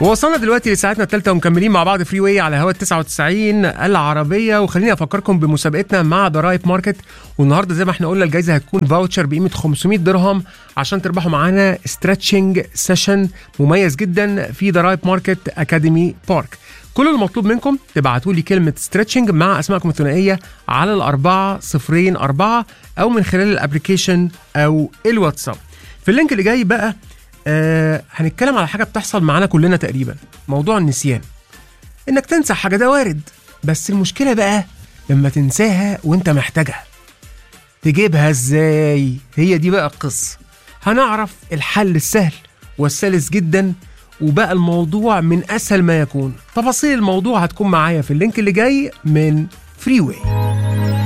ووصلنا دلوقتي لساعتنا الثالثة ومكملين مع بعض فري واي على هوا 99 العربية وخليني أفكركم بمسابقتنا مع ضرايب ماركت والنهاردة زي ما احنا قلنا الجايزة هتكون فاوتشر بقيمة 500 درهم عشان تربحوا معانا ستريتشنج سيشن مميز جدا في ضرايب ماركت أكاديمي بارك كل المطلوب منكم تبعتوا لي كلمة ستريتشنج مع أسمائكم الثنائية على الأربعة صفرين أربعة أو من خلال الأبليكيشن أو الواتساب في اللينك اللي جاي بقى آه هنتكلم على حاجه بتحصل معانا كلنا تقريبا موضوع النسيان انك تنسى حاجه ده وارد بس المشكله بقى لما تنساها وانت محتاجها تجيبها ازاي هي دي بقى القصه هنعرف الحل السهل والسلس جدا وبقى الموضوع من اسهل ما يكون تفاصيل الموضوع هتكون معايا في اللينك اللي جاي من فري واي